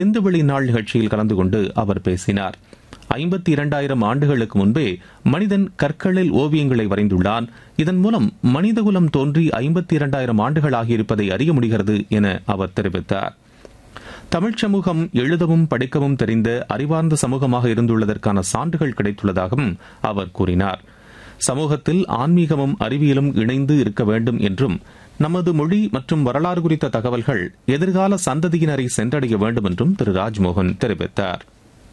சிந்துவெளி நாள் நிகழ்ச்சியில் கலந்து கொண்டு அவர் பேசினார் ஐம்பத்தி இரண்டாயிரம் ஆண்டுகளுக்கு முன்பே மனிதன் கற்களில் ஓவியங்களை வரைந்துள்ளான் இதன் மூலம் மனிதகுலம் தோன்றி ஐம்பத்தி இரண்டாயிரம் ஆண்டுகள் ஆகியிருப்பதை அறிய முடிகிறது என அவர் தெரிவித்தார் தமிழ்ச் சமூகம் எழுதவும் படிக்கவும் தெரிந்த அறிவார்ந்த சமூகமாக இருந்துள்ளதற்கான சான்றுகள் கிடைத்துள்ளதாகவும் அவர் கூறினார் சமூகத்தில் ஆன்மீகமும் அறிவியலும் இணைந்து இருக்க வேண்டும் என்றும் நமது மொழி மற்றும் வரலாறு குறித்த தகவல்கள் எதிர்கால சந்ததியினரை சென்றடைய வேண்டும் என்றும் திரு ராஜ்மோகன் தெரிவித்தார்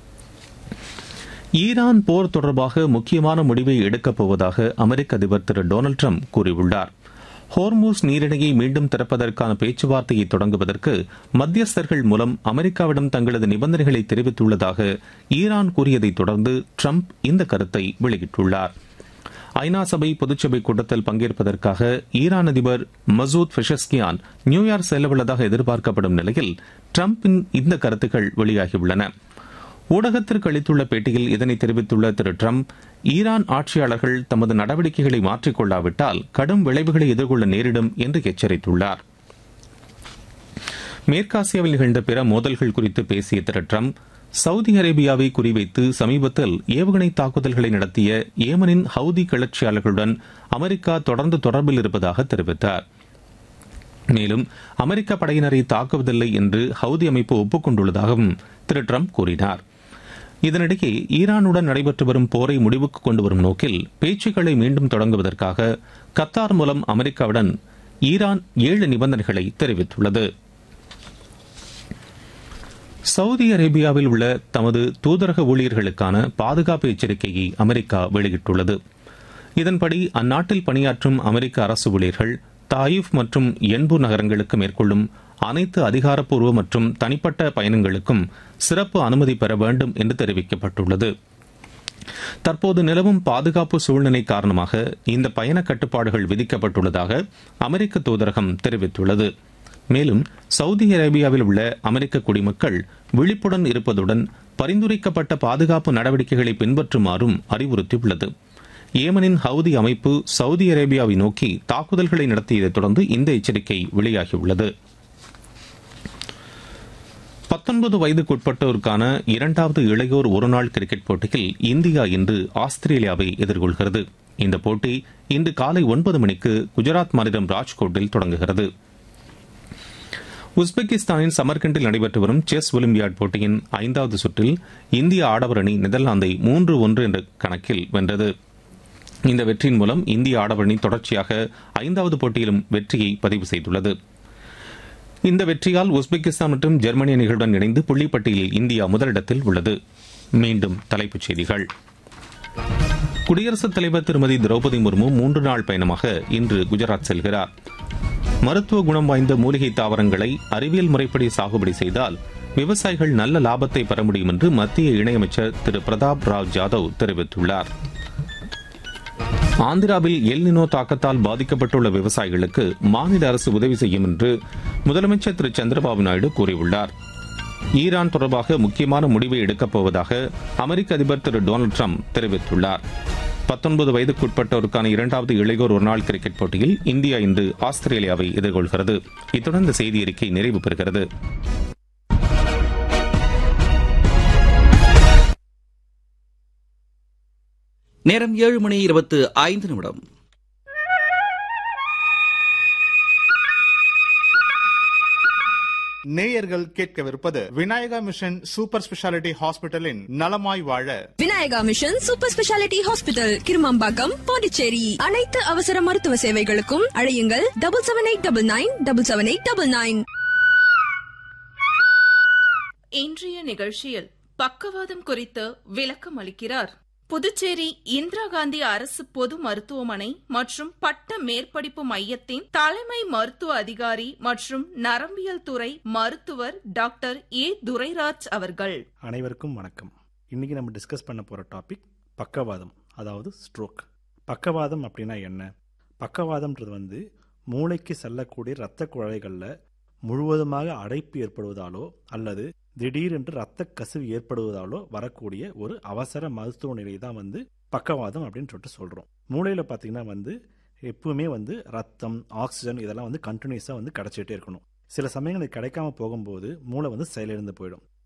ஈரான் போர் தொடர்பாக முக்கியமான முடிவை எடுக்கப் போவதாக அமெரிக்க அதிபர் திரு டொனால்டு ட்ரம்ப் கூறியுள்ளார் ஹோர்மூஸ் நீரிணையை மீண்டும் திறப்பதற்கான பேச்சுவார்த்தையை தொடங்குவதற்கு மத்தியஸ்தர்கள் மூலம் அமெரிக்காவிடம் தங்களது நிபந்தனைகளை தெரிவித்துள்ளதாக ஈரான் கூறியதைத் தொடர்ந்து ட்ரம்ப் இந்த கருத்தை வெளியிட்டுள்ளார் ஐநா சபை பொதுச்சபை கூட்டத்தில் பங்கேற்பதற்காக ஈரான் அதிபர் மசூத் பெஷஸ்கியான் நியூயார்க் செல்லவுள்ளதாக எதிர்பார்க்கப்படும் நிலையில் ட்ரம்பின் இந்த கருத்துக்கள் வெளியாகியுள்ளன ஊடகத்திற்கு அளித்துள்ள பேட்டியில் இதனை தெரிவித்துள்ள திரு ட்ரம்ப் ஈரான் ஆட்சியாளர்கள் தமது நடவடிக்கைகளை மாற்றிக்கொள்ளாவிட்டால் கடும் விளைவுகளை எதிர்கொள்ள நேரிடும் என்று எச்சரித்துள்ளார் மேற்காசியாவில் நிகழ்ந்த பிற மோதல்கள் குறித்து பேசிய திரு ட்ரம்ப் சவுதி அரேபியாவை குறிவைத்து சமீபத்தில் ஏவுகணை தாக்குதல்களை நடத்திய ஏமனின் ஹவுதி கிளர்ச்சியாளர்களுடன் அமெரிக்கா தொடர்ந்து தொடர்பில் இருப்பதாக தெரிவித்தார் மேலும் அமெரிக்க படையினரை தாக்குவதில்லை என்று ஹவுதி அமைப்பு ஒப்புக்கொண்டுள்ளதாகவும் திரு ட்ரம்ப் கூறினார் இதனிடையே ஈரானுடன் நடைபெற்று வரும் போரை முடிவுக்கு கொண்டு வரும் நோக்கில் பேச்சுக்களை மீண்டும் தொடங்குவதற்காக கத்தார் மூலம் அமெரிக்காவுடன் ஈரான் ஏழு நிபந்தனைகளை தெரிவித்துள்ளது சவுதி அரேபியாவில் உள்ள தமது தூதரக ஊழியர்களுக்கான பாதுகாப்பு எச்சரிக்கையை அமெரிக்கா வெளியிட்டுள்ளது இதன்படி அந்நாட்டில் பணியாற்றும் அமெரிக்க அரசு ஊழியர்கள் தாயிஃப் மற்றும் என்பூர் நகரங்களுக்கு மேற்கொள்ளும் அனைத்து அதிகாரப்பூர்வ மற்றும் தனிப்பட்ட பயணங்களுக்கும் சிறப்பு அனுமதி பெற வேண்டும் என்று தெரிவிக்கப்பட்டுள்ளது தற்போது நிலவும் பாதுகாப்பு சூழ்நிலை காரணமாக இந்த பயண கட்டுப்பாடுகள் விதிக்கப்பட்டுள்ளதாக அமெரிக்க தூதரகம் தெரிவித்துள்ளது மேலும் சவுதி அரேபியாவில் உள்ள அமெரிக்க குடிமக்கள் விழிப்புடன் இருப்பதுடன் பரிந்துரைக்கப்பட்ட பாதுகாப்பு நடவடிக்கைகளை பின்பற்றுமாறும் அறிவுறுத்தியுள்ளது ஏமனின் ஹவுதி அமைப்பு சவுதி அரேபியாவை நோக்கி தாக்குதல்களை நடத்தியதைத் தொடர்ந்து இந்த எச்சரிக்கை வெளியாகியுள்ளது பத்தொன்பது வயதுக்குட்பட்டோருக்கான இரண்டாவது இளையோர் ஒருநாள் கிரிக்கெட் போட்டியில் இந்தியா இன்று ஆஸ்திரேலியாவை எதிர்கொள்கிறது இந்த போட்டி இன்று காலை ஒன்பது மணிக்கு குஜராத் மாநிலம் ராஜ்கோட்டில் தொடங்குகிறது உஸ்பெகிஸ்தானின் சமர்கண்டில் நடைபெற்று வரும் செஸ் ஒலிம்பியாட் போட்டியின் ஐந்தாவது சுற்றில் இந்திய ஆடவர் அணி நெதர்லாந்தை மூன்று ஒன்று என்ற கணக்கில் வென்றது இந்த வெற்றியின் மூலம் இந்திய ஆடவர் அணி தொடர்ச்சியாக ஐந்தாவது போட்டியிலும் வெற்றியை பதிவு செய்துள்ளது இந்த வெற்றியால் உஸ்பெகிஸ்தான் மற்றும் ஜெர்மனி அணிகளுடன் இணைந்து புள்ளிப்பட்டியலில் இந்தியா முதலிடத்தில் உள்ளது மீண்டும் தலைப்புச் செய்திகள் குடியரசுத் தலைவர் திருமதி திரௌபதி முர்மு மூன்று நாள் பயணமாக இன்று குஜராத் செல்கிறார் மருத்துவ குணம் வாய்ந்த மூலிகை தாவரங்களை அறிவியல் முறைப்படி சாகுபடி செய்தால் விவசாயிகள் நல்ல லாபத்தை பெற முடியும் என்று மத்திய இணையமைச்சர் திரு பிரதாப் ராவ் ஜாதவ் தெரிவித்துள்ளார் ஆந்திராவில் எல்னினோ தாக்கத்தால் பாதிக்கப்பட்டுள்ள விவசாயிகளுக்கு மாநில அரசு உதவி செய்யும் என்று முதலமைச்சர் திரு சந்திரபாபு நாயுடு கூறியுள்ளார் ஈரான் தொடர்பாக முக்கியமான முடிவை எடுக்கப் போவதாக அமெரிக்க அதிபர் திரு டொனால்டு ட்ரம்ப் தெரிவித்துள்ளார் பத்தொன்பது வயதுக்குட்பட்டோருக்கான இரண்டாவது இளையோர் ஒருநாள் கிரிக்கெட் போட்டியில் இந்தியா இன்று ஆஸ்திரேலியாவை எதிர்கொள்கிறது இத்துடன் இந்த செய்தி அறிக்கை நிறைவு பெறுகிறது நேரம் ஏழு மணி இருபத்து ஐந்து நிமிடம் நேயர்கள் கேட்கவிருப்பது விநாயகா மிஷன் சூப்பர் ஸ்பெஷாலிட்டி ஹாஸ்பிட்டலின் நலமாய் வாழ Vinayaka mission super speciality hospital Kirumampakkam Pondicherry அனைத்து அவசர மருத்துவ சேவைகளுக்கும் அழையுங்கள் double seven eight double nine double seven eight double nine இன்றைய நிகழ்ச்சியில் பக்கவாதம் குறித்து விளக்கம் அளிக்கிறார் புதுச்சேரி இந்திரா காந்தி அரசு பொது மருத்துவமனை மற்றும் பட்ட மேற்படிப்பு மையத்தின் தலைமை மருத்துவ அதிகாரி மற்றும் நரம்பியல் துறை மருத்துவர் டாக்டர் ஏ துரைராஜ் அவர்கள் அனைவருக்கும் வணக்கம் இன்னைக்கு நம்ம டிஸ்கஸ் பண்ண போகிற டாபிக் பக்கவாதம் அதாவது ஸ்ட்ரோக் பக்கவாதம் அப்படின்னா என்ன பக்கவாதம்ன்றது வந்து மூளைக்கு செல்லக்கூடிய இரத்த குழாய்களில் முழுவதுமாக அடைப்பு ஏற்படுவதாலோ அல்லது திடீரென்று இரத்த கசிவு ஏற்படுவதாலோ வரக்கூடிய ஒரு அவசர மருத்துவ நிலை தான் வந்து பக்கவாதம் அப்படின்னு சொல்லிட்டு சொல்கிறோம் மூளையில் பார்த்தீங்கன்னா வந்து எப்பவுமே வந்து ரத்தம் ஆக்சிஜன் இதெல்லாம் வந்து கண்டினியூஸாக வந்து கிடச்சிட்டே இருக்கணும் சில சமயங்கள் இது கிடைக்காம போகும்போது மூளை வந்து செயலிழந்து போயிடும்